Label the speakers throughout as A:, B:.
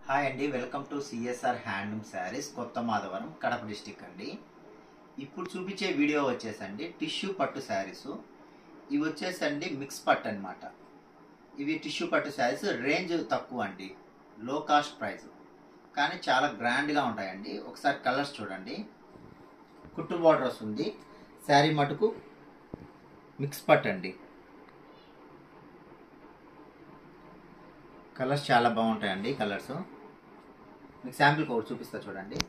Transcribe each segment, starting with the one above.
A: hi అండి welcome to CSR handloom sarees Kotha Madhavaram Kadapa district అండి ఇప్పుడు చూపించే వీడియో వచ్చేసండి టిష్యూ పట్టు శారీస్ ఇవి వచ్చేసండి మిక్స్ పట్టు అన్నమాట ఇవి టిష్యూ పట్టు శారీస్ రేంజ్ తక్కువ అండి లో కాస్ట్ ప్రైస్ కానీ చాలా గ్రాండ్గా ఉంటాయండి ఒకసారి కలర్స్ చూడండి కుట్టు బార్డర్ వస్తుంది శారీ మటుకు మిక్స్ పట్టు అండి కలర్స్ చాలా బాగుంటాయండి కలర్స్ మీకు శాంపిల్ కోడ్ చూపిస్తా చూడండి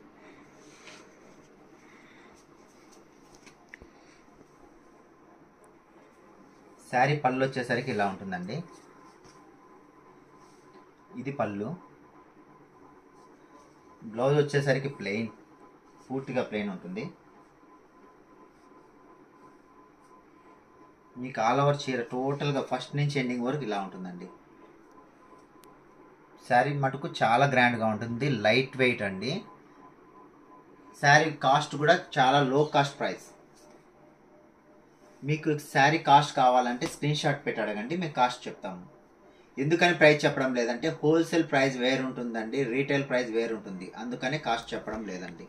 A: శారీ పళ్ళు వచ్చేసరికి ఇలా ఉంటుందండి ఇది పళ్ళు బ్లౌజ్ వచ్చేసరికి ప్లెయిన్ పూర్తిగా ప్లెయిన్ ఉంటుంది మీకు ఆల్ ఓవర్ చీర టోటల్గా ఫస్ట్ నుంచి ఎండింగ్ వరకు ఇలా ఉంటుందండి శారీ మటుకు చాలా గ్రాండ్గా ఉంటుంది లైట్ వెయిట్ అండి శారీ కాస్ట్ కూడా చాలా లో కాస్ట్ ప్రైస్ మీకు శారీ కాస్ట్ కావాలంటే స్క్రీన్ షాట్ పెట్టి అడగండి మేము కాస్ట్ చెప్తాము ఎందుకని ప్రైస్ చెప్పడం లేదంటే హోల్సేల్ ప్రైస్ వేరు ఉంటుందండి రీటైల్ ప్రైస్ వేరు ఉంటుంది అందుకనే కాస్ట్ చెప్పడం లేదండి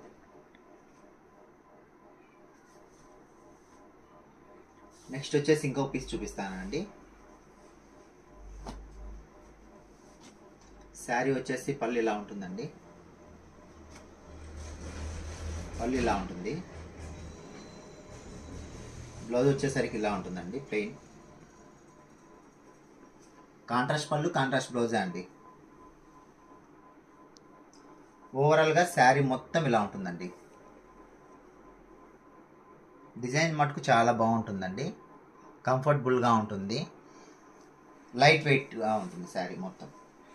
A: నెక్స్ట్ వచ్చేసి ఇంకో పీస్ చూపిస్తానండి శారీ వచ్చేసి పళ్ళు ఇలా ఉంటుందండి పళ్ళు ఇలా ఉంటుంది బ్లౌజ్ వచ్చేసరికి ఇలా ఉంటుందండి ప్లెయిన్ కాంట్రాస్ట్ పళ్ళు కాంట్రాస్ట్ బ్లౌజే అండి ఓవరాల్గా శారీ మొత్తం ఇలా ఉంటుందండి డిజైన్ మటుకు చాలా బాగుంటుందండి కంఫర్టబుల్గా ఉంటుంది లైట్ వెయిట్గా ఉంటుంది శారీ మొత్తం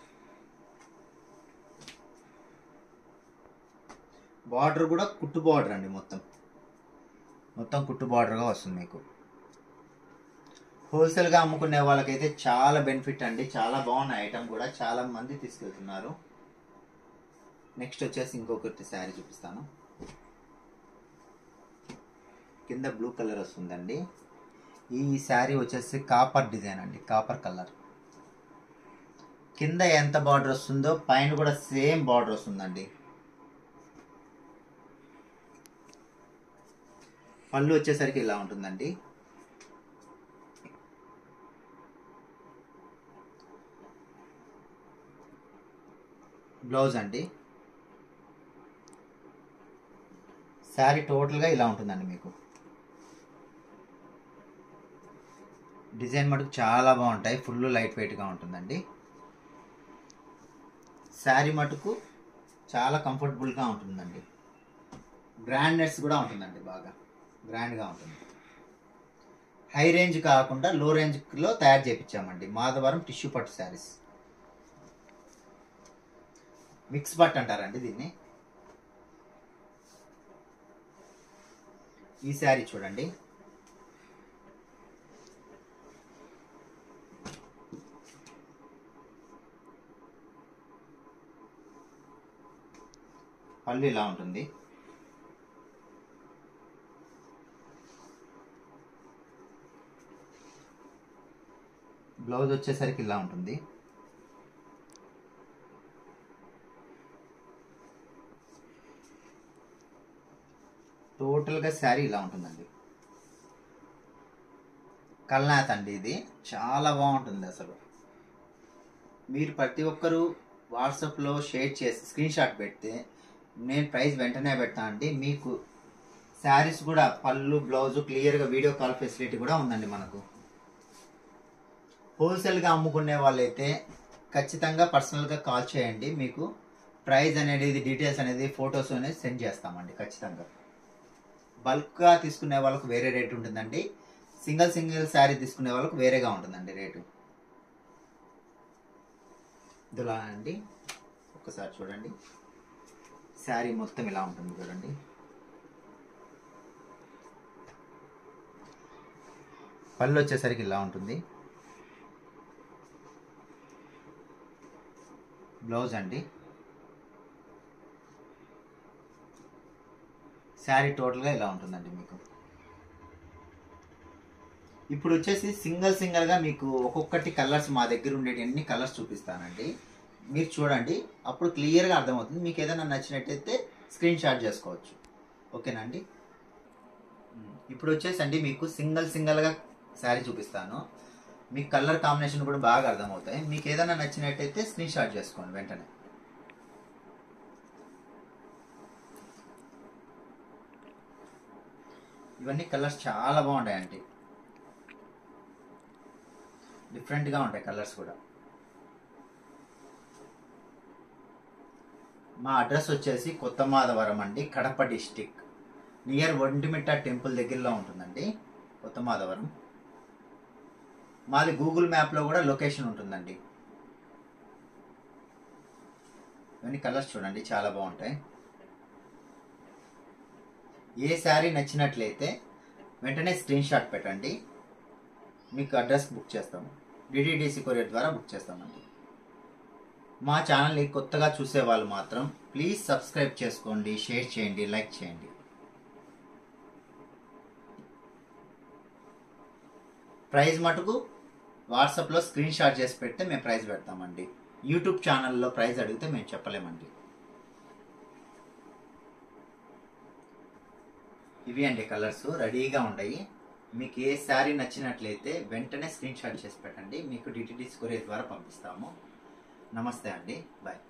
A: బార్డర్ కూడా కుట్టు బార్డర్ అండి మొత్తం మొత్తం కుట్టు బార్డర్గా వస్తుంది మీకు హోల్సేల్గా అమ్ముకునే వాళ్ళకైతే చాలా బెనిఫిట్ అండి చాలా బాగున్న ఐటమ్ కూడా చాలా మంది తీసుకెళ్తున్నారు నెక్స్ట్ వచ్చేసి ఇంకొకటి శారీ చూపిస్తాను కింద బ్లూ కలర్ వస్తుందండి ఈ శారీ వచ్చేసి కాపర్ డిజైన్ అండి కాపర్ కలర్ కింద ఎంత బార్డర్ వస్తుందో పైన కూడా సేమ్ బార్డర్ వస్తుందండి పళ్ళు వచ్చేసరికి ఇలా ఉంటుందండి బ్లౌజ్ అండి శారీ టోటల్గా ఇలా ఉంటుందండి మీకు డిజైన్ మటుకు చాలా బాగుంటాయి ఫుల్ లైట్ వెయిట్గా ఉంటుందండి శారీ మటుకు చాలా కంఫర్టబుల్గా ఉంటుందండి బ్రాండ్నెస్ కూడా ఉంటుందండి బాగా గ్రాండ్గా ఉంటుంది హై రేంజ్ కాకుండా లో రేంజ్లో తయారు చేయించామండి మాధవరం టిష్యూ పట్టు శారీస్ మిక్స్ పట్టు అంటారండి దీన్ని ఈ శారీ చూడండి పళ్ళు ఇలా ఉంటుంది బ్లౌజ్ వచ్చేసరికి ఇలా ఉంటుంది టోటల్గా శారీ ఇలా ఉంటుందండి కల్నాథ్ అండి ఇది చాలా బాగుంటుంది అసలు మీరు ప్రతి ఒక్కరూ వాట్సాప్లో షేర్ చేసి స్క్రీన్ షాట్ పెడితే నేను ప్రైస్ వెంటనే పెడతా అండి మీకు శారీస్ కూడా పళ్ళు బ్లౌజ్ క్లియర్గా వీడియో కాల్ ఫెసిలిటీ కూడా ఉందండి మనకు హోల్సేల్గా అమ్ముకునే వాళ్ళైతే ఖచ్చితంగా పర్సనల్గా కాల్ చేయండి మీకు ప్రైస్ అనేది డీటెయిల్స్ అనేది ఫొటోస్ అనేది సెండ్ చేస్తామండి ఖచ్చితంగా బల్క్గా తీసుకునే వాళ్ళకు వేరే రేట్ ఉంటుందండి సింగిల్ సింగిల్ శారీ తీసుకునే వాళ్ళకు వేరేగా ఉంటుందండి రేటు ఇదిలా అండి ఒకసారి చూడండి శారీ మొత్తం ఇలా ఉంటుంది చూడండి పళ్ళు వచ్చేసరికి ఇలా ఉంటుంది బ్లౌజ్ అండి శారీ టోటల్గా ఇలా ఉంటుందండి మీకు ఇప్పుడు వచ్చేసి సింగిల్ సింగిల్గా మీకు ఒక్కొక్కటి కలర్స్ మా దగ్గర ఉండేటి అన్ని కలర్స్ చూపిస్తానండి మీరు చూడండి అప్పుడు క్లియర్గా అర్థమవుతుంది మీకు ఏదైనా నచ్చినట్టయితే స్క్రీన్ షాట్ చేసుకోవచ్చు ఓకేనా అండి ఇప్పుడు వచ్చేసండి మీకు సింగిల్ సింగిల్గా శారీ చూపిస్తాను మీకు కలర్ కాంబినేషన్ కూడా బాగా అర్థమవుతాయి మీకు ఏదైనా నచ్చినట్టయితే స్క్రీన్ షాట్ చేసుకోండి వెంటనే ఇవన్నీ కలర్స్ చాలా బాగుంటాయండి డిఫరెంట్గా ఉంటాయి కలర్స్ కూడా మా అడ్రస్ వచ్చేసి కొత్త మాధవరం అండి Kadapa district near Ontimitta temple దగ్గరలో ఉంటుందండి కొత్త మాధవరం మాది గూగుల్ మ్యాప్లో కూడా లొకేషన్ ఉంటుందండి ఇవన్నీ కలర్స్ చూడండి చాలా బాగుంటాయి ఏ శారీ నచ్చినట్లయితే వెంటనే స్క్రీన్ షాట్ పెట్టండి మీకు అడ్రస్ బుక్ చేస్తాము డిడిడిసి కొరియర్ ద్వారా బుక్ చేస్తామండి మా ఛానల్ని కొత్తగా చూసే వాళ్ళు మాత్రం ప్లీజ్ సబ్స్క్రైబ్ చేసుకోండి షేర్ చేయండి లైక్ చేయండి ప్రైజ్ మటుకు వాట్సాప్లో స్క్రీన్ షాట్ చేసి పెడితే మేము ప్రైజ్ పెడతామండి యూట్యూబ్ ఛానల్లో ప్రైజ్ అడిగితే మేము చెప్పలేమండి ఇవి అండి కలర్స్ రెడీగా ఉన్నాయి మీకు ఏ శారీ నచ్చినట్లయితే వెంటనే స్క్రీన్ షాట్ చేసి పెట్టండి మీకు డిటిడిస్ కొరియర్ ద్వారా పంపిస్తాము నమస్తే అండి బాయ్